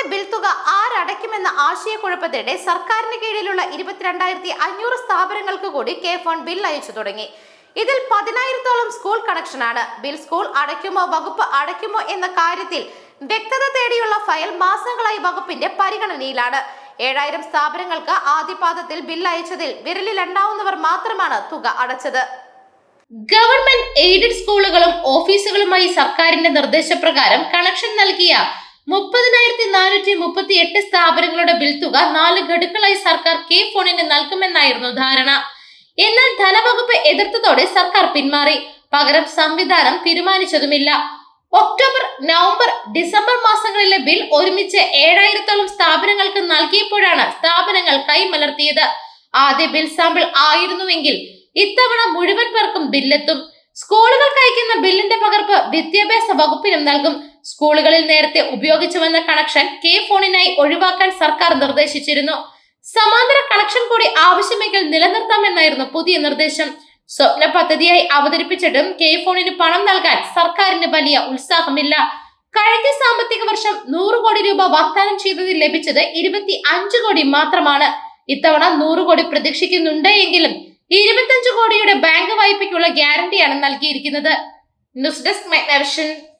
bill തുക ആരടയ്ക്കുമെന്ന ആശയക്കുഴപ്പത്തിനിടെ സർക്കാരിന് കീഴിലുള്ള ഇരുപത്തിരണ്ടായിരത്തി അഞ്ഞൂറ് സ്ഥാപനങ്ങൾക്ക് കൂടി കെ ഫോൺ ബിൽ അയച്ചു തുടങ്ങി ഇതിൽ പതിനായിരത്തോളം സ്കൂൾ കണക്ഷനാണ് ബിൽ സ്കൂൾ അടയ്ക്കുമോ വകുപ്പ് അടയ്ക്കുമോ എന്ന കാര്യത്തിൽ വ്യക്തത തേടിയുള്ള ഫയൽ മാസങ്ങളായി വകുപ്പിന്റെ പരിഗണനയിലാണ് ഏഴായിരം സ്ഥാപനങ്ങൾക്ക് ആദ്യപാദത്തിൽ ബിൽ അയച്ചതിൽ വിരലിലെണ്ണാവുന്നവർ മാത്രമാണ് തുക അടച്ചത് ഗവൺമെന്റ് എയ്ഡഡ് സ്കൂളുകളും ഓഫീസുകളുമായി സർക്കാരിന്റെ നിർദ്ദേശപ്രകാരം കണക്ഷൻ നൽകിയ മുപ്പതിനായിരത്തി നാനൂറ്റി മുപ്പത്തി എട്ട് സ്ഥാപനങ്ങളുടെ ബിൽ തുക നാല് ഗഡുക്കളായി സർക്കാർ കെ ഫോണിന് നൽകുമെന്നായിരുന്നു ധാരണ എന്നാൽ ധനവകുപ്പ് എതിർത്തതോടെ സർക്കാർ പിന്മാറി പകരം സംവിധാനം തീരുമാനിച്ചതുമില്ല ഒക്ടോബർ നവംബർ ഡിസംബർ മാസങ്ങളിലെ ബിൽ ഒരുമിച്ച് ഏഴായിരത്തോളം സ്ഥാപനങ്ങൾക്ക് നൽകിയപ്പോഴാണ് സ്ഥാപനങ്ങൾ കൈമലർത്തിയത് ആദ്യ ബിൽ സാമ്പിൾ ആയിരുന്നുവെങ്കിൽ ഇത്തവണ മുഴുവൻ പേർക്കും ബില്ലെത്തും സ്കൂളുകൾക്ക് അയക്കുന്ന ബില്ലിന്റെ പകർപ്പ് വിദ്യാഭ്യാസ വകുപ്പിനും നൽകും സ്കൂളുകളിൽ നേരത്തെ ഉപയോഗിച്ചു വന്ന കണക്ഷൻ കെ ഫോണിനായി ഒഴിവാക്കാൻ സർക്കാർ നിർദ്ദേശിച്ചിരുന്നു സമാന്തര കണക്ഷൻ കൂടി ആവശ്യമെങ്കിൽ നിലനിർത്താമെന്നായിരുന്നു പുതിയ നിർദ്ദേശം സ്വപ്ന പദ്ധതിയായി അവതരിപ്പിച്ചിട്ടും കെ ഫോണിന് പണം നൽകാൻ സർക്കാരിന് വലിയ ഉത്സാഹമില്ല കഴിഞ്ഞ സാമ്പത്തിക വർഷം നൂറ് കോടി രൂപ വാഗ്ദാനം ചെയ്തതിൽ ലഭിച്ചത് ഇരുപത്തി അഞ്ച് കോടി മാത്രമാണ് ഇത്തവണ നൂറ് കോടി പ്രതീക്ഷിക്കുന്നുണ്ട് എങ്കിലും ഇരുപത്തഞ്ച് കോടിയുടെ ബാങ്ക് വായ്പയ്ക്കുള്ള ഗ്യാരണ്ടിയാണ് നൽകിയിരിക്കുന്നത് ന്യൂസ് ഡെസ്ക് മെഗ്നവിഷൻ